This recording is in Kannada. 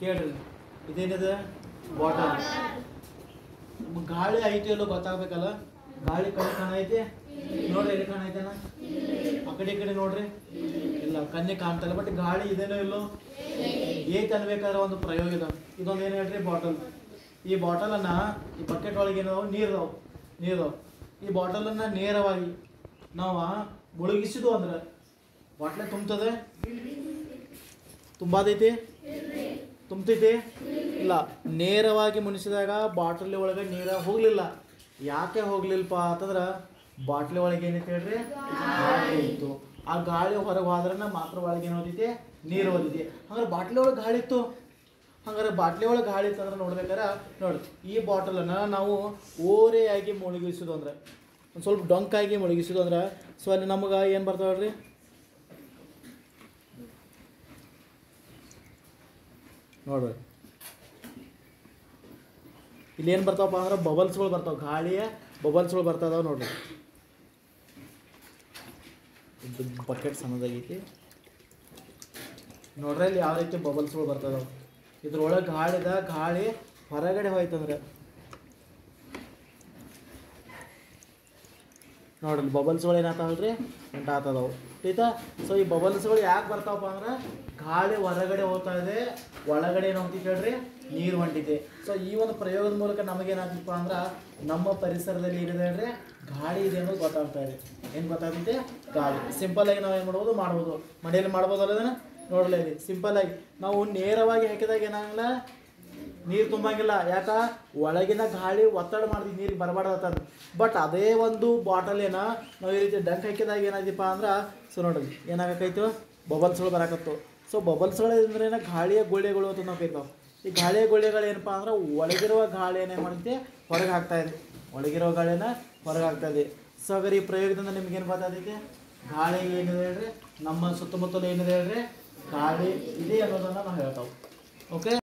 ಕೇಳ್ರಿ ಇದೇನಿದೆ ಬಾಟಲ್ ಗಾಳಿ ಐತಿ ಎಲ್ಲೋ ಗೊತ್ತಾಗ್ಬೇಕಲ್ಲ ಗಾಳಿ ಕಣ್ಣು ಕಾಣೈತಿ ನೋಡ್ರಿ ಎಲ್ಲಿ ಕಾಣೈತೆನ ಆ ಕಡೆ ಈ ಕಡೆ ನೋಡ್ರಿ ಇಲ್ಲ ಕಣ್ಣಿಗೆ ಕಾಣ್ತಾ ಇಲ್ಲ ಬಟ್ ಗಾಳಿ ಇದೇನೋ ಇಲ್ಲೋ ಏತ್ ಅನ್ಬೇಕಾದ್ರೆ ಒಂದು ಪ್ರಯೋಗ ಇದೆ ಇದೊಂದು ಏನು ಹೇಳ್ರಿ ಬಾಟಲ್ ಈ ಬಾಟಲನ್ನ ಈ ಬಕೆಟ್ ಒಳಗೆ ಏನದಾವು ನೀರ್ದಾವು ನೀರ್ದಾವು ಈ ಬಾಟಲನ್ನ ನೇರವಾಗಿ ನಾವು ಮುಳುಗಿಸಿದು ಅಂದ್ರೆ ಬಾಟ್ಲೆ ತುಂಬ್ತದೆ ತುಂಬಾದೈತಿ ತುಂಬ್ತೈತಿ ಇಲ್ಲ ನೇರವಾಗಿ ಮುನಿಸಿದಾಗ ಬಾಟಲಿ ಒಳಗೆ ನೀರ ಹೋಗ್ಲಿಲ್ಲ ಯಾಕೆ ಹೋಗ್ಲಿಲ್ಲಪ್ಪ ಅಂತಂದ್ರೆ ಬಾಟ್ಲಿ ಒಳಗೆ ಏನೈತೆ ಹೇಳ್ರಿ ಗಾಳಿ ಇತ್ತು ಆ ಗಾಳಿ ಹೊರಗೆ ಹೋದ್ರೆ ಮಾತ್ರ ಒಳಗೆ ಏನು ಹೋದೈತಿ ನೀರು ಹೋದೈತಿ ಹಂಗಾರೆ ಬಾಟ್ಲಿ ಒಳಗೆ ಗಾಳಿ ಇತ್ತು ಹಂಗಾರೆ ಬಾಟ್ಲಿ ಒಳಗೆ ಗಾಳಿ ಇತ್ತು ಅಂದ್ರೆ ನೋಡ್ಬೇಕಾರೆ ನೋಡಿ ಈ ಬಾಟಲನ್ನು ನಾವು ಓರೆಯಾಗಿ ಮುಳುಗಿಸೋದು ಅಂದ್ರೆ ಒಂದು ಸ್ವಲ್ಪ ಡೊಂಕಾಗಿ ಮುಳುಗಿಸೋದು ಅಂದ್ರೆ ಸೊ ಅಲ್ಲಿ ನಮಗೆ ಏನು ಬರ್ತಾವೆ ಹೇಳ್ರಿ ನೋಡ್ರಿ ಇಲ್ಲಿ ಏನು ಬರ್ತಾವಪ್ಪ ಅಂದ್ರೆ ಬಬಲ್ಸ್ಗಳು ಬರ್ತಾವೆ ಗಾಳಿಯ ಬಬಲ್ಸ್ಗಳು ಬರ್ತಾವ ನೋಡ್ರಿ ಇದು ಬಕೆಟ್ ಸಣ್ಣದಾಗೈತಿ ನೋಡ್ರಿ ಇಲ್ಲಿ ಯಾವ ರೀತಿ ಬಬಲ್ಸ್ಗಳು ಬರ್ತದಾವ ಇದ್ರೊಳಗೆ ಗಾಳಿದ ಗಾಳಿ ಹೊರಗಡೆ ಹೋಯ್ತಂದ್ರೆ ನೋಡ್ರಿ ಬಬಲ್ಸ್ಗಳು ಏನಾಗ್ತಾವಲ್ರಿ ಉಂಟಾಗ್ತದವು ಆಯ್ತಾ ಸೊ ಈ ಬಬಲ್ಸ್ಗಳು ಯಾಕೆ ಬರ್ತಾವಪ್ಪ ಅಂದ್ರೆ ಗಾಳಿ ಹೊರಗಡೆ ಹೋಗ್ತಾ ಇದೆ ಒಳಗಡೆ ಏನು ಹೋಗ್ತಿ ಕೇಳ್ರಿ ನೀರು ಹೊಂಟಿದೆ ಸೊ ಈ ಒಂದು ಪ್ರಯೋಗದ ಮೂಲಕ ನಮಗೇನಾಗ್ತಪ್ಪ ಅಂದ್ರೆ ನಮ್ಮ ಪರಿಸರದಲ್ಲಿ ಏನಿದೆ ಅಂದ್ರೆ ಗಾಳಿ ಇದೆ ಅನ್ನೋದು ಗೊತ್ತಾಗ್ತಾ ಇದೆ ಏನು ಗೊತ್ತಾಗುತ್ತೆ ಗಾಳಿ ಸಿಂಪಲ್ ಆಗಿ ನಾವು ಏನು ಮಾಡ್ಬೋದು ಮಾಡ್ಬೋದು ಮನೆಯಲ್ಲಿ ಮಾಡ್ಬೋದಲ್ಲ ಇದನ್ನ ನೋಡಲೇ ಇದೆ ಸಿಂಪಲ್ ಆಗಿ ನಾವು ನೇರವಾಗಿ ಹಾಕಿದಾಗ ಏನಾಗಲ್ಲ ನೀರು ತುಂಬಂಗಿಲ್ಲ ಯಾಕ ಒಳಗಿನ ಗಾಳಿ ಒತ್ತಡ ಮಾಡ್ತೀವಿ ನೀರಿಗೆ ಬರಬಾರ್ದು ಬಟ್ ಅದೇ ಒಂದು ಬಾಟಲೇನ ನಾವು ಈ ರೀತಿ ಡಂಕ್ ಹಾಕಿದಾಗ ಏನಾಯ್ತಪ್ಪ ಅಂದ್ರೆ ಸೊ ನೋಡ್ರಿ ಏನಾಗಕ್ಕೈತು ಬಬಲ್ಸ್ಗಳು ಬರಾಕತ್ತು ಸೊ ಬಬಲ್ಸ್ಗಳು ಅಂದ್ರೆ ಏನ ಗಾಳಿಯ ಗುಳ್ಳೆಗಳು ಅಂತ ನಾವು ಕರಿತಾವೆ ಈ ಗಾಳಿಯ ಗುಳ್ಳೆಗಳು ಏನಪ್ಪ ಅಂದ್ರೆ ಒಳಗಿರುವ ಗಾಳಿ ಏನೇನು ಮಾಡುತ್ತೆ ಹೊರಗೆ ಹಾಕ್ತಾ ಇದೆ ಒಳಗಿರೋ ಗಾಳಿನ ಹೊರಗೆ ಹಾಕ್ತಾ ಇದೆ ಸೊ ಹಾಗಾದ್ರೆ ಈ ಪ್ರಯೋಗದಿಂದ ನಿಮ್ಗೇನು ಗೊತ್ತಾದೈತೆ ಗಾಳಿ ಏನಿದೆ ಹೇಳ್ರಿ ನಮ್ಮ ಸುತ್ತಮುತ್ತಲು ಏನಿದೆ ಹೇಳ್ರಿ ಗಾಳಿ ಇದೆ ಅನ್ನೋದನ್ನು ನಾವು ಹೇಳ್ತಾವೆ ಓಕೆ